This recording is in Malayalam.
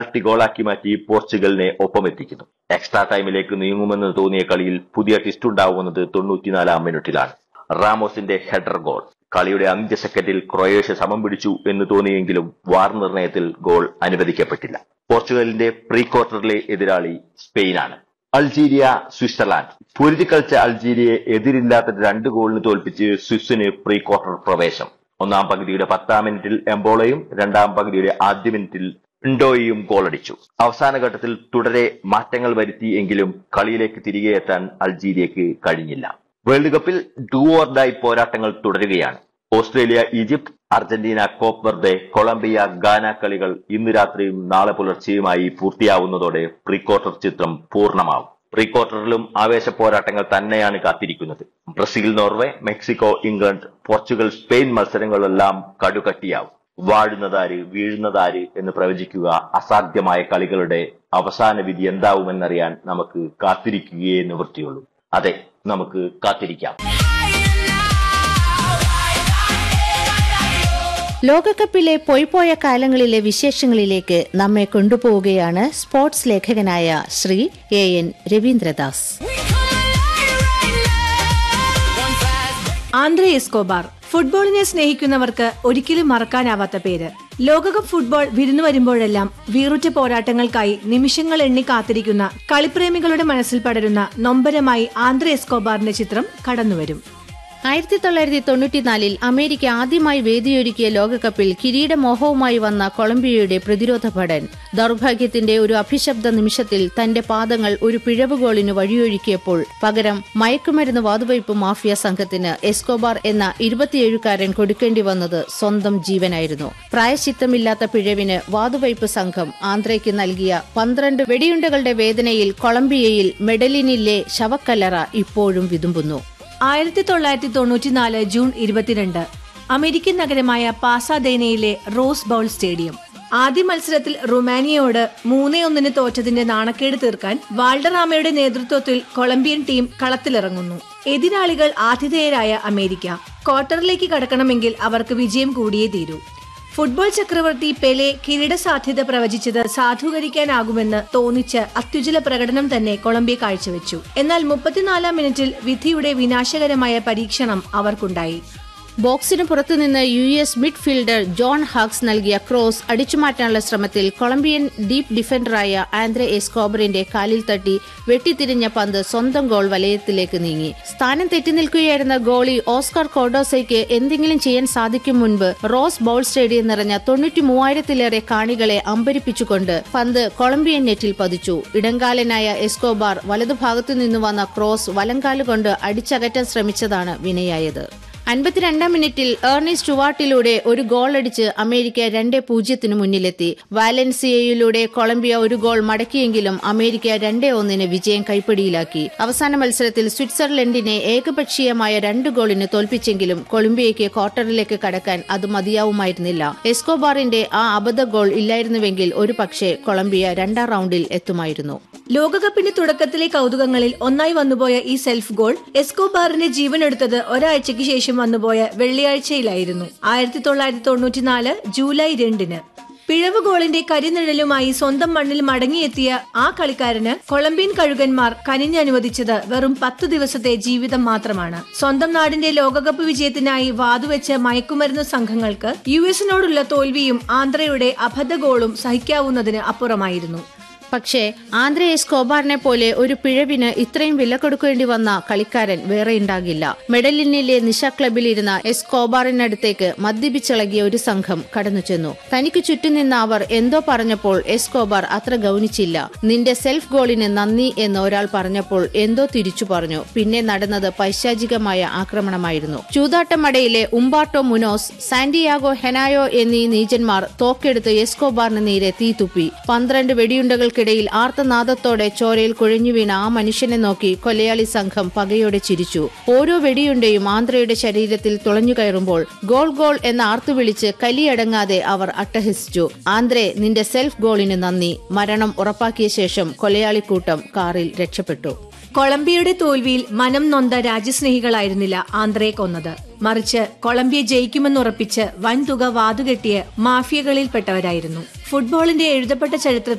പെനാൽറ്റി ഗോളാക്കി മാറ്റി പോർച്ചുഗലിനെ ഒപ്പമെത്തിക്കുന്നു എക്സ്ട്രാ ടൈമിലേക്ക് നീങ്ങുമെന്ന് തോന്നിയ കളിയിൽ പുതിയ ട്വിസ്റ്റ് ഉണ്ടാവുന്നത് തൊണ്ണൂറ്റിനാലാം മിനിറ്റിലാണ് റാമോസിന്റെ ഹെഡർ ഗോൾ കളിയുടെ അന്ത്യ സെക്കൻഡിൽ ക്രൊയേഷ്യ സമം പിടിച്ചു എന്ന് തോന്നിയെങ്കിലും വാർ നിർണയത്തിൽ ഗോൾ അനുവദിക്കപ്പെട്ടില്ല പോർച്ചുഗലിന്റെ പ്രീ ക്വാർട്ടറിലെ എതിരാളി സ്പെയിനാണ് അൾജീരിയ സ്വിറ്റ്സർലാൻഡ് പൊരുതി കളിച്ച അൾജീരിയയെ എതിരില്ലാത്ത രണ്ട് ഗോളിന് തോൽപ്പിച്ച് സ്വിസിന് പ്രീ ക്വാർട്ടർ പ്രവേശം ഒന്നാം പകുതിയുടെ പത്താം മിനിറ്റിൽ എംബോളയും രണ്ടാം പകുതിയുടെ ആദ്യ മിനിറ്റിൽ ഇൻഡോയും ഗോളടിച്ചു അവസാന ഘട്ടത്തിൽ തുടരെ മാറ്റങ്ങൾ വരുത്തി എങ്കിലും കളിയിലേക്ക് തിരികെ എത്താൻ അൾജീരിയക്ക് കഴിഞ്ഞില്ല വേൾഡ് കപ്പിൽ ഡു ഓർ ഡൈ പോരാട്ടങ്ങൾ തുടരുകയാണ് Australia Egypt Argentina Cape Verde Colombia Ghana കളികൾ ഇന്ന് രാത്രിയും നാളെ പുലർച്ചെയുമായി പൂർത്തിയാവുന്നതോടെ പ്രീ ക്വാർട്ടർ ചിത്രം പൂർണ്ണമാവും പ്രീ ക്വാർട്ടറിലും ആവേശ പോരാട്ടങ്ങൾ തന്നെയാണ് കാത്തിരിക്കുന്നത് Brazil Norway Mexico England Portugal Spain മത്സരങ്ങളെല്ലാം കടുകട്ടിയാവും വാഴുന്നതാര് വീഴുന്നതാര് എന്ന് പ്രവചിക്കുക അസാധ്യമായ കളികളുടെ അവസാന വിധി എന്താവുമെന്നറിയാൻ നമുക്ക് കാത്തിരിക്കുകയേ നിവൃത്തിയുള്ളൂ അതെ നമുക്ക് കാത്തിരിക്കാം ലോകകപ്പിലെ പൊയ്പോയ കാലങ്ങളിലെ വിശേഷങ്ങളിലേക്ക് നമ്മെ കൊണ്ടുപോവുകയാണ് സ്പോർട്സ് ലേഖകനായ Shri A N Ravindradas Andre Escobar ഫുട്ബോളിനെ സ്നേഹിക്കുന്നവർക്ക് ഒരിക്കലും മറക്കാനാവാത്ത പേര് ലോകകപ്പ് ഫുട്ബോൾ വിരുന്നു വരുമ്പോഴെല്ലാം വീറുറ്റ പോരാട്ടങ്ങൾക്കായി നിമിഷങ്ങൾ എണ്ണി കാത്തിരിക്കുന്ന കളിപ്രേമികളുടെ മനസ്സിൽ പടരുന്ന നൊമ്പരമായി ആന്ദ്രെ എസ്കോബാറിന്റെ ചിത്രം കടന്നുവരും ആയിരത്തി തൊള്ളായിരത്തി തൊണ്ണൂറ്റിനാലിൽ അമേരിക്ക ആദ്യമായി വേദിയൊരുക്കിയ ലോകകപ്പിൽ കിരീടമോഹവുമായി വന്ന കൊളംബിയയുടെ പ്രതിരോധ ഭടൻ ദൗർഭാഗ്യത്തിന്റെ ഒരു അഭിശബ്ദ നിമിഷത്തിൽ തന്റെ പാദങ്ങൾ ഒരു പിഴവ് ഗോളിന് വഴിയൊഴുക്കിയപ്പോൾ പകരം മയക്കുമരുന്ന് വാതുവയ്പ് മാഫിയ സംഘത്തിന് എസ്കോബാർ എന്ന ഇരുപത്തിയേഴുകാരൻ കൊടുക്കേണ്ടി വന്നത് സ്വന്തം ജീവനായിരുന്നു പ്രായശ്ചിത്തമില്ലാത്ത പിഴവിന് വാതുവയ്പ് സംഘം ആന്ധ്രയ്ക്ക് നൽകിയ പന്ത്രണ്ട് വെടിയുണ്ടകളുടെ വേദനയിൽ കൊളംബിയയിൽ മെഡലിനിലെ ശവക്കല്ലറ ഇപ്പോഴും വിതുമ്പുന്നു ആയിരത്തി തൊള്ളായിരത്തി തൊണ്ണൂറ്റിനാല് ജൂൺ ഇരുപത്തിരണ്ട് അമേരിക്കൻ നഗരമായ പാസാദേനയിലെ റോസ് ബൗൾ സ്റ്റേഡിയം ആദ്യ മത്സരത്തിൽ റുമാനിയയോട് മൂന്നേ ഒന്നിന് തോറ്റതിന്റെ നാണക്കേട് തീർക്കാൻ വാൾഡറാമയുടെ നേതൃത്വത്തിൽ കൊളംബിയൻ ടീം കളത്തിലിറങ്ങുന്നു എതിരാളികൾ ആതിഥേയരായ അമേരിക്ക ക്വാർട്ടറിലേക്ക് കടക്കണമെങ്കിൽ അവർക്ക് വിജയം കൂടിയേ തീരൂ ഫുട്ബോൾ ചക്രവർത്തി പെലെ കിരീട സാധ്യത പ്രവചിച്ചത് സാധൂകരിക്കാനാകുമെന്ന് തോന്നിച്ച് അത്യുജ്വല പ്രകടനം തന്നെ കൊളംബിയ കാഴ്ചവെച്ചു എന്നാൽ മുപ്പത്തിനാലാം മിനിറ്റിൽ വിധിയുടെ വിനാശകരമായ പരീക്ഷണം അവർക്കുണ്ടായി ബോക്സിന് പുറത്തുനിന്ന് U S midfielder John Harkes നൽകിയ ക്രോസ് അടിച്ചുമാറ്റാനുള്ള ശ്രമത്തിൽ കൊളംബിയൻ ഡീപ് ഡിഫൻഡറായ ആന്ദ്രെ എസ്കോബറിന്റെ കാലിൽ തട്ടി വെട്ടിത്തിരിഞ്ഞ പന്ത് സ്വന്തം ഗോൾ വലയത്തിലേക്ക് നീങ്ങി സ്ഥാനം തെറ്റി നിൽക്കുകയായിരുന്ന ഗോളി ഓസ്കർ കോഡോസയ്ക്ക് എന്തെങ്കിലും ചെയ്യാൻ സാധിക്കും മുൻപ് റോസ് ബൗൾ സ്റ്റേഡിയം നിറഞ്ഞ തൊണ്ണൂറ്റി മൂവായിരത്തിലേറെ കാണികളെ അമ്പരിപ്പിച്ചുകൊണ്ട് പന്ത് കൊളംബിയൻ നെറ്റിൽ പതിച്ചു ഇടങ്കാലനായ എസ്കോബാർ വലതുഭാഗത്തു നിന്ന് വന്ന ക്രോസ് വലങ്കാലുകൊണ്ട് അടിച്ചകറ്റാൻ ശ്രമിച്ചതാണ് വിനയായത് അൻപത്തിരണ്ടാം മിനിറ്റിൽ ഏർണി സ്റ്റുവാർട്ടിലൂടെ ഒരു ഗോൾ അടിച്ച് അമേരിക്ക രണ്ട് പൂജ്യത്തിന് മുന്നിലെത്തി വാലൻസിയയിലൂടെ കൊളംബിയ ഒരു ഗോൾ മടക്കിയെങ്കിലും അമേരിക്ക രണ്ടേ ഒന്നിന് വിജയം കൈപ്പിടിയിലാക്കി അവസാന മത്സരത്തിൽ സ്വിറ്റ്സർലൻഡിനെ ഏകപക്ഷീയമായ രണ്ട് ഗോളിന് തോൽപ്പിച്ചെങ്കിലും കൊളംബിയയ്ക്ക് ക്വാർട്ടറിലേക്ക് കടക്കാൻ അത് മതിയാവുമായിരുന്നില്ല എസ്കോബാറിന്റെ ആ അബദ്ധ ഗോൾ ഇല്ലായിരുന്നുവെങ്കിൽ ഒരു പക്ഷേ കൊളംബിയ രണ്ടാം റൗണ്ടിൽ എത്തുമായിരുന്നു ലോകകപ്പിന്റെ തുടക്കത്തിലെ കൗതുകങ്ങളിൽ ഒന്നായി വന്നുപോയ ഈ സെൽഫ് ഗോൾ എസ്കോബാറിന്റെ ജീവനെടുത്തത് ഒരാഴ്ചയ്ക്ക് ശേഷം വന്നുപോയ വെള്ളിയാഴ്ചയിലായിരുന്നു ആയിരത്തി തൊള്ളായിരത്തി തൊണ്ണൂറ്റിനാല് ജൂലൈ രണ്ടിന് പിഴവ് ഗോളിന്റെ കരിനിഴലുമായി സ്വന്തം മണ്ണിൽ മടങ്ങിയെത്തിയ ആ കളിക്കാരന് കൊളംബിയൻ കഴുകന്മാർ കനിഞ്ഞനുവദിച്ചത് വെറും പത്തു ദിവസത്തെ ജീവിതം മാത്രമാണ് സ്വന്തം നാടിന്റെ ലോകകപ്പ് വിജയത്തിനായി വാതുവെച്ച മയക്കുമരുന്ന് സംഘങ്ങൾക്ക് യു എസിനോടുള്ള തോൽവിയും ആന്ധ്രയുടെ അബദ്ധ ഗോളും സഹിക്കാവുന്നതിന് അപ്പുറമായിരുന്നു പക്ഷേ ആന്ധ്ര എസ്കോബാറിനെ പോലെ ഒരു പിഴവിന് ഇത്രയും വില കൊടുക്കേണ്ടി വന്ന കളിക്കാരൻ വേറെ ഉണ്ടാകില്ല മെഡലിനിലെ നിശ ക്ലബിലിരുന്ന എസ്കോബാറിനടുത്തേക്ക് മദ്യപിച്ചിളകിയ ഒരു സംഘം കടന്നു ചെന്നു തനിക്ക് ചുറ്റും നിന്ന അവർ എന്തോ പറഞ്ഞപ്പോൾ എസ്കോബാർ അത്ര ഗൗനിച്ചില്ല നിന്റെ സെൽഫ് ഗോളിന് നന്ദി എന്ന് ഒരാൾ പറഞ്ഞപ്പോൾ എന്തോ തിരിച്ചു പറഞ്ഞു പിന്നെ നടന്നത് പൈശാചികമായ ആക്രമണമായിരുന്നു ചൂതാട്ടമടയിലെ ഉംബാട്ടോ മുനോസ് സാന്റിയാഗോ ഹെനായോ എന്നീ നീചന്മാർ തോക്കെടുത്ത് എസ്കോബാറിന് നേരെ തീ തുപ്പി പന്ത്രണ്ട് വെടിയുണ്ടകൾക്കിടയിൽ ആർത്തനാദത്തോടെ ചോരയിൽ കുഴഞ്ഞു വീണ ആ മനുഷ്യനെ നോക്കി കൊലയാളി സംഘം പകയോടെ ചിരിച്ചു ഓരോ വെടിയുണ്ടയും ആന്ധ്രയുടെ ശരീരത്തിൽ തുളഞ്ഞു കയറുമ്പോൾ ഗോൾ ഗോൾ എന്ന് ആർത്തു വിളിച്ച് കലിയടങ്ങാതെ അവർ അട്ടഹസിച്ചു ആന്ധ്രെ നിന്റെ സെൽഫ് ഗോളിന് നന്ദി മരണം ഉറപ്പാക്കിയ ശേഷം കൊലയാളിക്കൂട്ടം കാറിൽ രക്ഷപ്പെട്ടു കൊളംബിയയുടെ തോൽവിയിൽ മനം നൊന്ത രാജ്യസ്നേഹികളായിരുന്നില്ല ആന്ധ്രയെ കൊന്നത് മറിച്ച് കൊളംബിയ ജയിക്കുമെന്നുറപ്പിച്ച് വൻതുക വാതുകെട്ടിയ മാഫിയകളിൽപ്പെട്ടവരായിരുന്നു ഫുട്ബോളിന്റെ എഴുതപ്പെട്ട ചരിത്രത്തിൽ